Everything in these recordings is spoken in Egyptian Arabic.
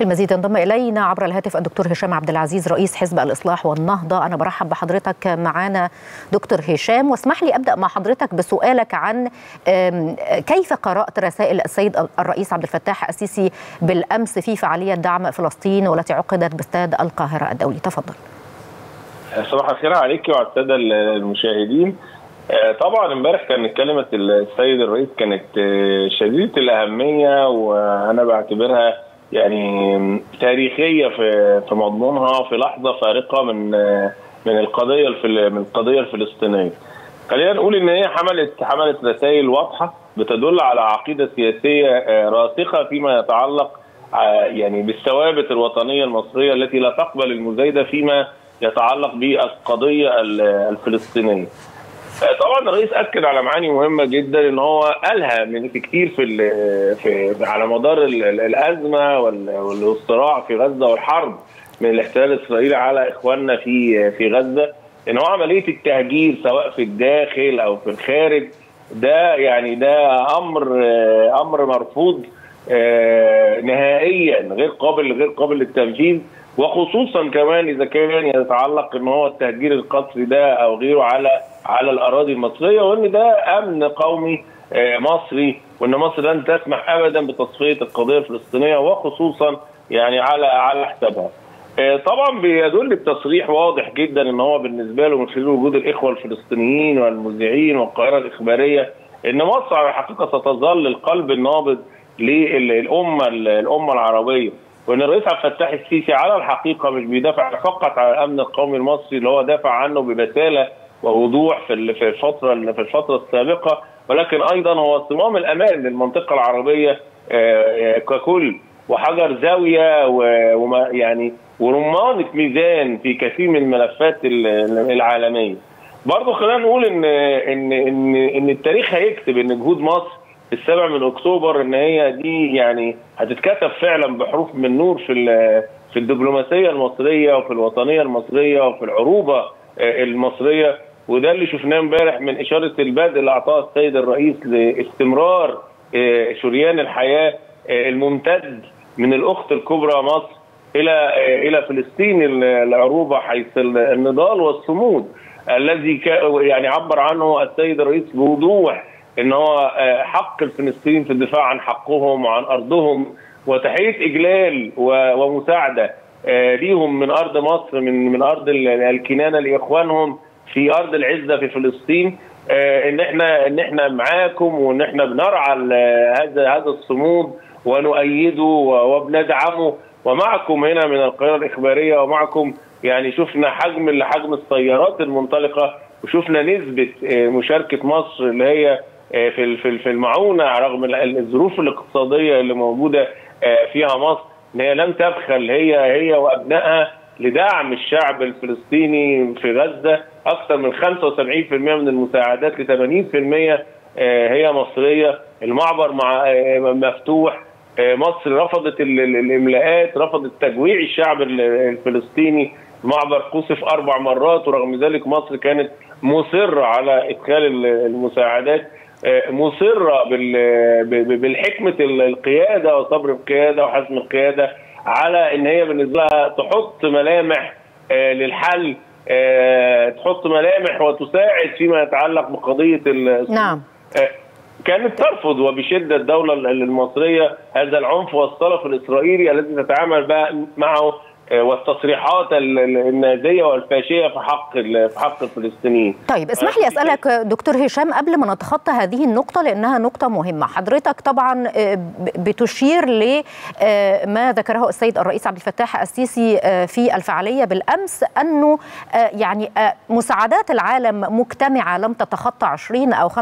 المزيد ينضم الينا عبر الهاتف الدكتور هشام عبد العزيز رئيس حزب الاصلاح والنهضه انا برحب بحضرتك معانا دكتور هشام واسمح لي ابدا مع حضرتك بسؤالك عن كيف قرات رسائل السيد الرئيس عبد الفتاح السيسي بالامس في فعاليه دعم فلسطين والتي عقدت باستاد القاهره الدولي تفضل صباح الخير عليك وعلى الساده المشاهدين طبعا امبارح كانت كلمه السيد الرئيس كانت شديده الاهميه وانا بعتبرها يعني تاريخيه في في مضمونها في لحظه فارقه من من القضيه من القضيه الفلسطينيه. خلينا نقول ان هي حملت حملت رسائل واضحه بتدل على عقيده سياسيه راسخه فيما يتعلق يعني بالثوابت الوطنيه المصريه التي لا تقبل المزايده فيما يتعلق بالقضيه الفلسطينيه. طبعا الرئيس اكد على معاني مهمه جدا ان هو قالها من في كتير في, في على مدار الازمه والصراع في غزه والحرب من الاحتلال الاسرائيلي على اخواننا في في غزه ان هو عمليه التهجير سواء في الداخل او في الخارج ده يعني ده امر امر مرفوض نهائيا غير قابل غير قابل للتنفيذ وخصوصا كمان اذا كان يتعلق ان هو التهجير القسري ده او غيره على على الاراضي المصريه وان ده امن قومي مصري وان مصر لن تسمح ابدا بتصفيه القضيه الفلسطينيه وخصوصا يعني على على حسابها. طبعا بيدل بتصريح واضح جدا ان هو بالنسبه له من خلال وجود الاخوه الفلسطينيين والمذيعين والقاهره الاخباريه ان مصر على الحقيقه ستظل القلب النابض للامه الامه العربيه. وان الرئيس عبد الفتاح السيسي على الحقيقه مش بيدافع فقط عن الامن القومي المصري اللي هو دافع عنه ببساله ووضوح في في الفتره في الفتره السابقه ولكن ايضا هو صمام الامان للمنطقه العربيه ككل وحجر زاويه وما يعني ورمانه ميزان في كثير من الملفات العالميه. برضه خلينا نقول ان ان ان ان التاريخ هيكتب ان جهود مصر السابع من اكتوبر ان هي دي يعني هتتكتب فعلا بحروف من نور في في الدبلوماسيه المصريه وفي الوطنيه المصريه وفي العروبه المصريه وده اللي شفناه امبارح من اشاره البدء اللي اعطاها السيد الرئيس لاستمرار شريان الحياه الممتد من الاخت الكبرى مصر الى الى فلسطين العروبه حيث النضال والصمود الذي يعني عبر عنه السيد الرئيس بوضوح ان هو حق الفلسطينيين في الدفاع عن حقهم وعن ارضهم وتحقيق اجلال ومساعده ليهم من ارض مصر من من ارض الكنانه لاخوانهم في ارض العزه في فلسطين ان احنا ان احنا معاكم وان احنا بنرعى هذا هذا الصمود ونؤيده وبندعمه ومعكم هنا من القاهره الاخباريه ومعكم يعني شفنا حجم لحجم السيارات المنطلقه وشفنا نسبه مشاركه مصر اللي هي في في المعونه رغم الظروف الاقتصاديه اللي موجوده فيها مصر ان هي لم تبخل هي هي وابنائها لدعم الشعب الفلسطيني في غزه اكثر من 75% من المساعدات ل 80% هي مصريه المعبر مع مفتوح مصر رفضت الاملاءات رفضت تجويع الشعب الفلسطيني المعبر قصف اربع مرات ورغم ذلك مصر كانت مصره على ادخال المساعدات مصره بالحكمه القياده وصبر القياده وحزم القياده على ان هي بالنسبه لها تحط ملامح للحل تحط ملامح وتساعد فيما يتعلق بقضيه نعم كانت ترفض وبشده الدوله المصريه هذا العنف والصلف الاسرائيلي الذي تتعامل بقى معه والتصريحات النازيه والفاشيه في حق في حق الفلسطينيين. طيب اسمح لي اسالك دكتور هشام قبل ما نتخطى هذه النقطه لانها نقطه مهمه، حضرتك طبعا بتشير لما ذكره السيد الرئيس عبد الفتاح السيسي في الفعاليه بالامس انه يعني مساعدات العالم مجتمعه لم تتخطى 20 او 25%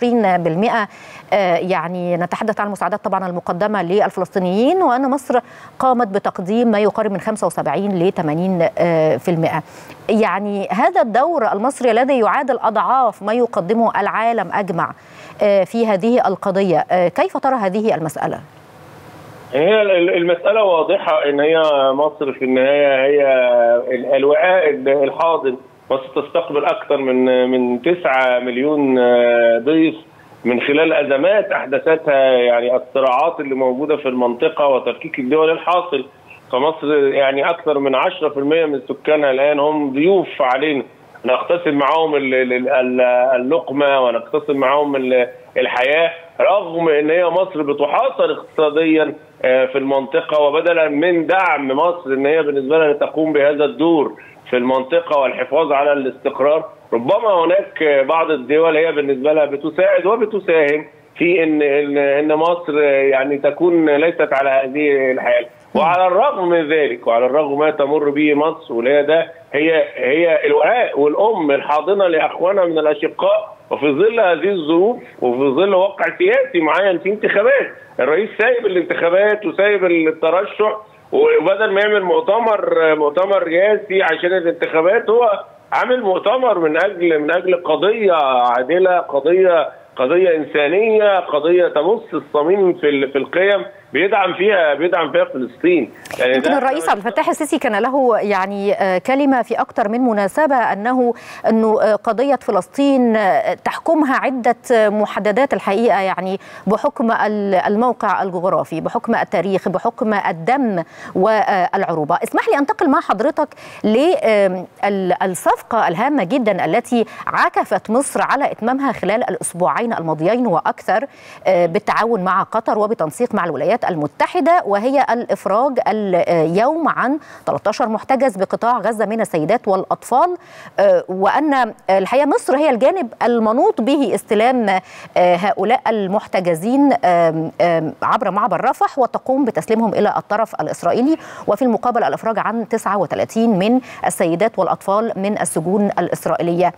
يعني نتحدث عن المساعدات طبعا المقدمه للفلسطينيين وان مصر قامت بتقديم ما يقارب من 75 ل 80% يعني هذا الدور المصري الذي يعادل اضعاف ما يقدمه العالم اجمع في هذه القضيه كيف ترى هذه المساله هي المسألة واضحة إن هي مصر في النهاية هي الوعاء الحاضن مصر تستقبل أكثر من من 9 مليون ضيف من خلال أزمات أحدثتها يعني الصراعات اللي موجودة في المنطقة وتفكيك الدول الحاصل فمصر يعني اكثر من 10% من سكانها الان هم ضيوف علينا نقتسم معاهم اللقمه ونقتسم معاهم الحياه رغم ان هي مصر بتحاصر اقتصاديا في المنطقه وبدلا من دعم مصر ان هي بالنسبه لها تقوم بهذا الدور في المنطقه والحفاظ على الاستقرار ربما هناك بعض الدول هي بالنسبه لها بتساعد وبتساهم في ان ان ان مصر يعني تكون ليست على هذه الحال وعلى الرغم من ذلك وعلى الرغم ما تمر به مصر وهي ده هي هي الوعاء والام الحاضنه لاخوانها من الاشقاء وفي ظل هذه الظروف وفي ظل واقع سياسي معين في انتخابات الرئيس سايب الانتخابات وسايب الترشح وبدل ما يعمل مؤتمر مؤتمر رئاسي عشان الانتخابات هو عامل مؤتمر من اجل من اجل قضيه عادله قضيه قضيه انسانيه قضيه تمس الصميم في في القيم بيدعم فيها بيدعم فيها فلسطين يعني يمكن الرئيس عبد الفتاح السيسي كان له يعني كلمه في اكثر من مناسبه انه انه قضيه فلسطين تحكمها عده محددات الحقيقه يعني بحكم الموقع الجغرافي بحكم التاريخ بحكم الدم والعروبه اسمح لي انتقل مع حضرتك للصفقه الهامه جدا التي عكفت مصر على اتمامها خلال الاسبوعين الماضيين واكثر بالتعاون مع قطر وبتنسيق مع الولايات المتحدة وهي الإفراج اليوم عن 13 محتجز بقطاع غزة من السيدات والأطفال وأن الحقيقة مصر هي الجانب المنوط به استلام هؤلاء المحتجزين عبر معبر رفح وتقوم بتسليمهم إلى الطرف الإسرائيلي وفي المقابل الإفراج عن 39 من السيدات والأطفال من السجون الإسرائيلية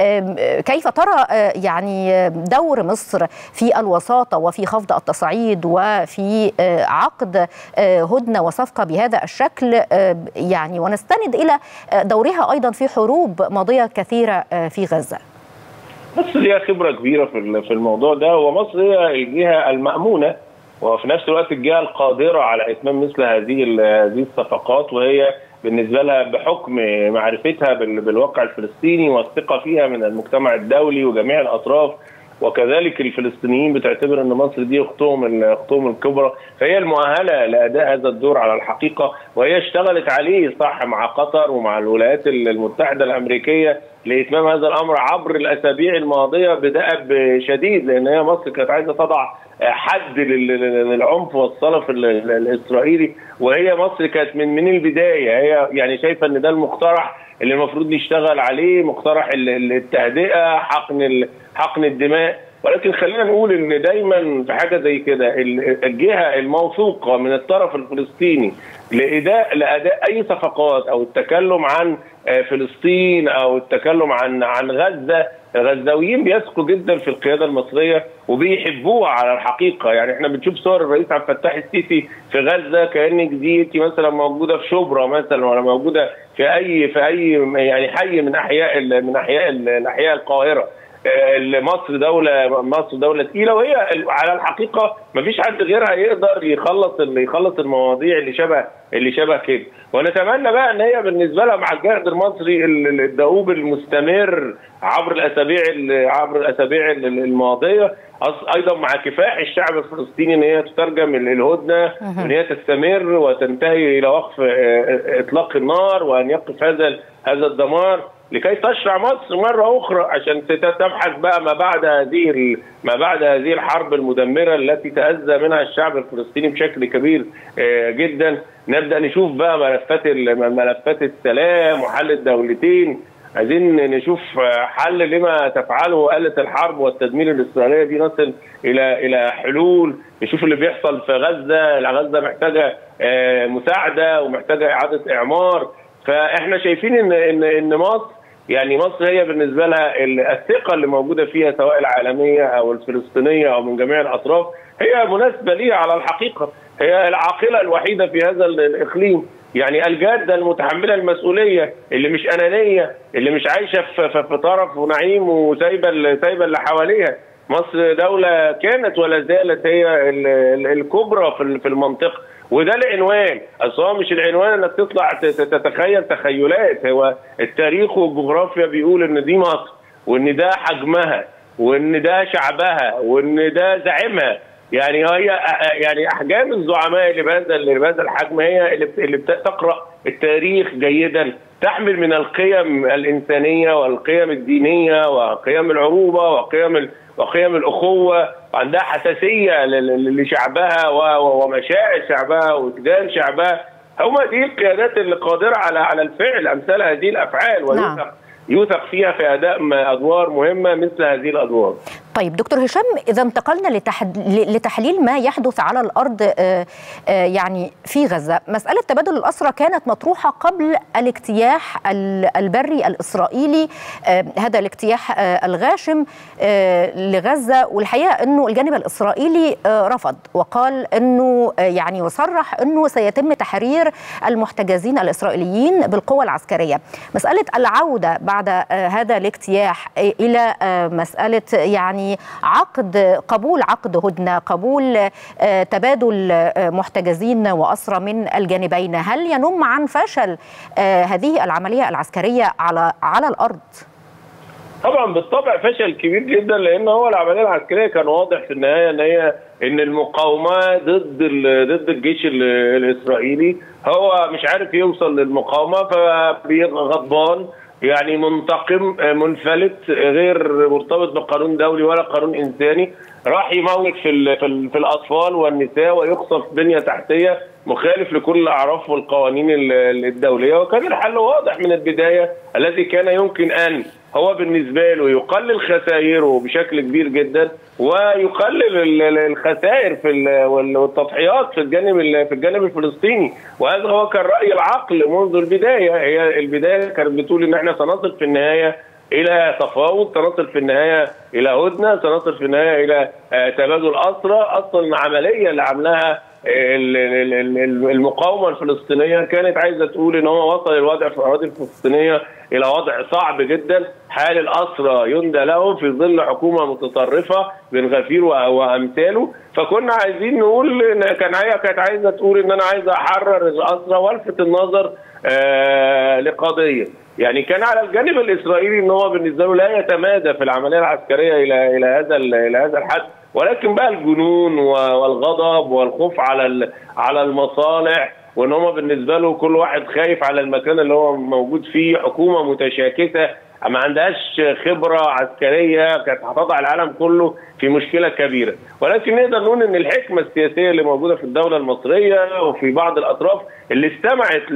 كيف ترى يعني دور مصر في الوساطة وفي خفض التصعيد وفي عقد هدنه وصفقه بهذا الشكل يعني ونستند الى دورها ايضا في حروب ماضيه كثيره في غزه. مصر ليها خبره كبيره في في الموضوع ده ومصر هي الجهه المامونه وفي نفس الوقت الجهه القادره على اتمام مثل هذه هذه الصفقات وهي بالنسبه لها بحكم معرفتها بالواقع الفلسطيني والثقه فيها من المجتمع الدولي وجميع الاطراف وكذلك الفلسطينيين بتعتبر ان مصر دي اختهم اختهم الكبرى فهي المؤهله لاداء هذا الدور على الحقيقه وهي اشتغلت عليه صح مع قطر ومع الولايات المتحده الامريكيه لاتمام هذا الامر عبر الاسابيع الماضيه بدأب شديد لان هي مصر كانت عايزه تضع حد للعنف والصلف الاسرائيلي وهي مصر كانت من من البدايه هي يعني شايفه ان ده المقترح اللي المفروض نشتغل عليه مقترح التهدئه حقن حقن الدماء ولكن خلينا نقول ان دايما في حاجه زي كده الجهه الموثوقه من الطرف الفلسطيني لاداء لاداء اي صفقات او التكلم عن فلسطين او التكلم عن عن غزه الغزاويين بيثقوا جدا في القياده المصريه وبيحبوها على الحقيقه يعني احنا بنشوف صور الرئيس عبد الفتاح السيسي في غزه كان جزيرتي مثلا موجوده في شبرا مثلا ولا موجوده في اي في اي يعني حي من احياء من احياء الاحياء القاهره مصر دوله مصر دوله ثقيله وهي على الحقيقه ما فيش حد غيرها يقدر يخلص اللي يخلص المواضيع اللي شبه اللي شبه كده ونتمنى بقى ان هي بالنسبه لها مع الجهد المصري الدؤوب المستمر عبر الاسابيع عبر الاسابيع الماضيه ايضا مع كفاح الشعب الفلسطيني ان هي تترجم الهدنه وان هي تستمر وتنتهي الى وقف اطلاق النار وان يقف هذا هذا الدمار لكي تشرع مصر مره اخرى عشان تبحث بقى ما بعد هذه ما بعد هذه الحرب المدمره التي تاذى منها الشعب الفلسطيني بشكل كبير جدا نبدا نشوف بقى ملفات ملفات السلام وحل الدولتين عايزين نشوف حل لما تفعله آلة الحرب والتدمير الإسرائيلية دي نصل إلى إلى حلول نشوف اللي بيحصل في غزة غزة محتاجة مساعدة ومحتاجة إعادة إعمار فإحنا شايفين إن إن إن مصر يعني مصر هي بالنسبة لها الثقة اللي موجودة فيها سواء العالمية أو الفلسطينية أو من جميع الأطراف هي مناسبة ليها على الحقيقة هي العاقلة الوحيدة في هذا الإقليم يعني الجاده المتحمله المسؤوليه اللي مش انانيه اللي مش عايشه في, في, في طرف ونعيم وسايبه سايبه اللي حواليها مصر دوله كانت ولا زالت هي الكبرى في في المنطقه وده العنوان اصل هو مش العنوان انك تطلع تتخيل تخيلات هو التاريخ والجغرافيا بيقول ان دي مصر وان ده حجمها وان ده شعبها وان ده زعيمها يعني هي يعني احجام الزعماء اللي بهذا اللي بهذا الحجم هي اللي اللي بتقرا التاريخ جيدا تحمل من القيم الانسانيه والقيم الدينيه وقيم العروبه وقيم وقيم الاخوه وعندها حساسيه لشعبها ومشاعر شعبها ووجدان شعبها هم دي القيادات اللي قادره على على الفعل امثال هذه الافعال ويوثق نعم. يوثق فيها في اداء ادوار مهمه مثل هذه الادوار. طيب دكتور هشام اذا انتقلنا لتحد... لتحليل ما يحدث على الارض آآ آآ يعني في غزه، مساله تبادل الاسرى كانت مطروحه قبل الاجتياح البري الاسرائيلي هذا الاجتياح الغاشم لغزه والحقيقه انه الجانب الاسرائيلي رفض وقال انه يعني وصرح انه سيتم تحرير المحتجزين الاسرائيليين بالقوه العسكريه. مساله العوده بعد هذا الاجتياح الى مساله يعني عقد قبول عقد هدنه قبول تبادل محتجزين واسرى من الجانبين هل ينم عن فشل هذه العمليه العسكريه على على الارض طبعا بالطبع فشل كبير جدا لان هو العمليه العسكريه كان واضح في النهايه ان هي ان المقاومه ضد ضد الجيش الاسرائيلي هو مش عارف يوصل للمقاومه فغضبان يعني منتقم منفلت غير مرتبط بقانون دولي ولا قانون انساني راح يموت في ال في, ال في الاطفال والنساء ويقصف بنيه تحتيه مخالف لكل الاعراف والقوانين الدوليه وكان الحل واضح من البدايه الذي كان يمكن ان هو بالنسبه له يقلل خسائره بشكل كبير جدا ويقلل الخسائر في والتضحيات في الجانب في الجانب الفلسطيني وهذا هو كان راي العقل منذ البدايه هي البدايه كانت بتقول ان احنا سنصل في النهايه الى تفاوض سنصل في النهايه الى هدنه سنصل في النهايه الى تبادل اسرى اصلا العمليه اللي عملها المقاومه الفلسطينيه كانت عايزه تقول ان هو وصل الوضع في الاراضي الفلسطينيه الى وضع صعب جدا حال الاسرى يندى له في ظل حكومه متطرفه بن غفير وامثاله فكنا عايزين نقول إن كان هي كانت عايزه تقول ان انا عايزه احرر الاسرى والفت النظر آه لقضيه يعني كان على الجانب الاسرائيلي ان هو بالنسبه له لا يتمادى في العمليه العسكريه الى الى هذا الى هذا الحد ولكن بقى الجنون والغضب والخوف على على المصالح وان هم بالنسبه له كل واحد خايف على المكان اللي هو موجود فيه حكومه متشاكسه ما عندهاش خبره عسكريه كانت هتضع العالم كله في مشكله كبيره ولكن نقدر نقول ان الحكمه السياسيه اللي موجوده في الدوله المصريه وفي بعض الاطراف اللي استمعت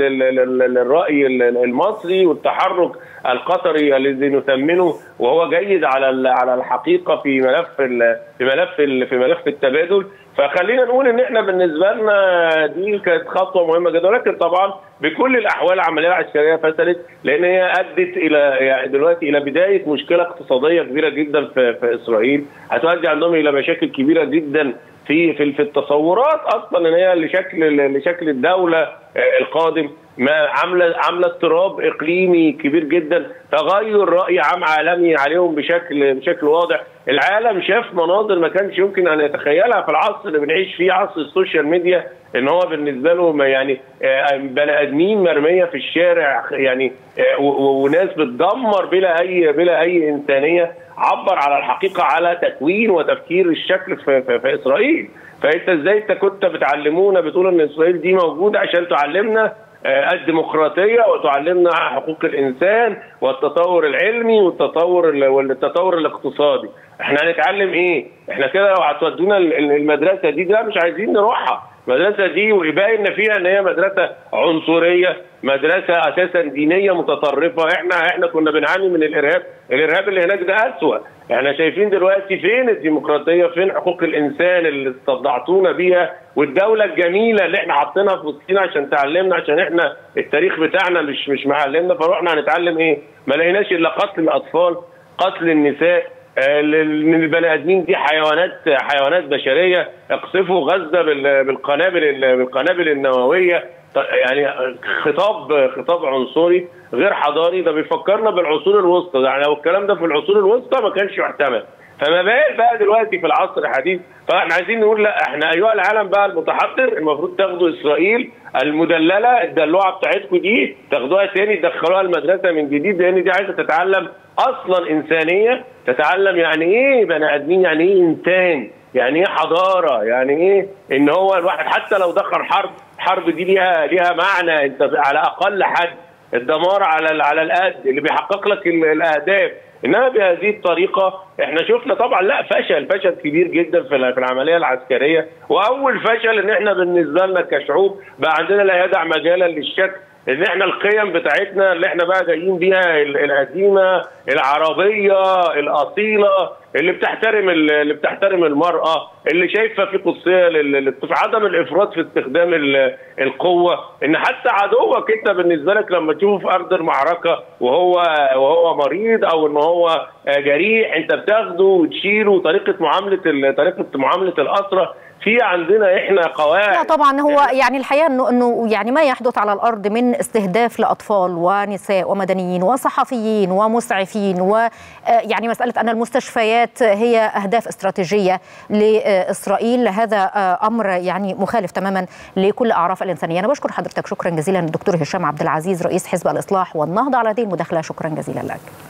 للراي المصري والتحرك القطري الذي نثمنه وهو جيد على على الحقيقه في ملف في ملف في ملف التبادل فخلينا نقول ان احنا بالنسبه لنا دي كانت خطوه مهمه جدا ولكن طبعا بكل الاحوال العمليه العسكريه فشلت لان هي ادت الى يعني دلوقتي الى بدايه مشكله اقتصاديه كبيره جدا في, في اسرائيل هتؤدي عندهم الى مشاكل كبيره جدا في في في التصورات اصلا ان هي لشكل لشكل الدوله القادم ما عامله عامله اضطراب اقليمي كبير جدا تغير راي عام عالمي عليهم بشكل بشكل واضح العالم شاف مناظر ما كانش يمكن ان يتخيلها في العصر اللي بنعيش فيه عصر السوشيال ميديا ان هو بالنسبه له ما يعني بني ادمين مرميه في الشارع يعني وناس بتدمر بلا اي بلا اي انسانيه عبر على الحقيقه على تكوين وتفكير الشكل في, في, في اسرائيل فانت ازاي انت كنت بتعلمونا بتقول ان اسرائيل دي موجوده عشان تعلمنا الديمقراطيه وتعلمنا حقوق الانسان والتطور العلمي والتطور والتطور الاقتصادي احنا هنتعلم ايه احنا كده لو هتودونا المدرسه دي ده مش عايزين نروحها المدرسه دي ويبين فيها ان هي مدرسه عنصريه مدرسه اساسا دينيه متطرفه احنا احنا كنا بنعاني من الارهاب الارهاب اللي هناك ده اسوا احنا شايفين دلوقتي فين الديمقراطيه فين حقوق الانسان اللي استضعتونا بيها والدوله الجميله اللي احنا حاطينها في وسطينا عشان تعلمنا عشان احنا التاريخ بتاعنا مش مش معلمنا فروحنا هنتعلم ايه ما لقيناش الا قتل الاطفال قتل النساء من البني ادمين دي حيوانات حيوانات بشريه اقصفوا غزه بالقنابل بالقنابل النوويه يعني خطاب خطاب عنصري غير حضاري ده بيفكرنا بالعصور الوسطى يعني لو الكلام ده في العصور الوسطى ما كانش يحتمل فما بال بقى دلوقتي في العصر الحديث فاحنا عايزين نقول لا احنا ايها العالم بقى المتحضر المفروض تاخدوا اسرائيل المدلله الدلوعه بتاعتكم دي تاخدوها تاني تدخلوها المدرسه من جديد لان دي عايزه تتعلم اصلا انسانيه تتعلم يعني ايه بني ادمين يعني ايه انسان يعني ايه حضاره يعني ايه ان هو الواحد حتى لو دخل حرب حرب دي ليها ليها معنى انت على اقل حد الدمار على على القد اللي بيحقق لك الاهداف انما بهذه الطريقه احنا شفنا طبعا لا فشل فشل كبير جدا في العمليه العسكريه واول فشل ان احنا بالنسبه لنا كشعوب بقى عندنا لا يدع مجالا للشك ان احنا القيم بتاعتنا اللي احنا بقى جايين بيها القديمه العربيه الاصيله اللي بتحترم اللي بتحترم المراه اللي شايفه في قدسيه عدم الافراط في استخدام القوه ان حتى عدوك انت بالنسبه لك لما تشوفه في ارض المعركه وهو وهو مريض او ان هو جريح انت بتاخده وتشيله طريقه معامله طريقه معامله الاسره في عندنا احنا قواعد لا طبعا هو يعني الحقيقه انه انه يعني ما يحدث على الارض من استهداف لاطفال ونساء ومدنيين وصحفيين ومسعفين ويعني مساله ان المستشفيات هي اهداف استراتيجيه لاسرائيل هذا امر يعني مخالف تماما لكل اعراف الانسانيه انا بشكر حضرتك شكرا جزيلا الدكتور هشام عبد العزيز رئيس حزب الاصلاح والنهضه على هذه المداخله شكرا جزيلا لك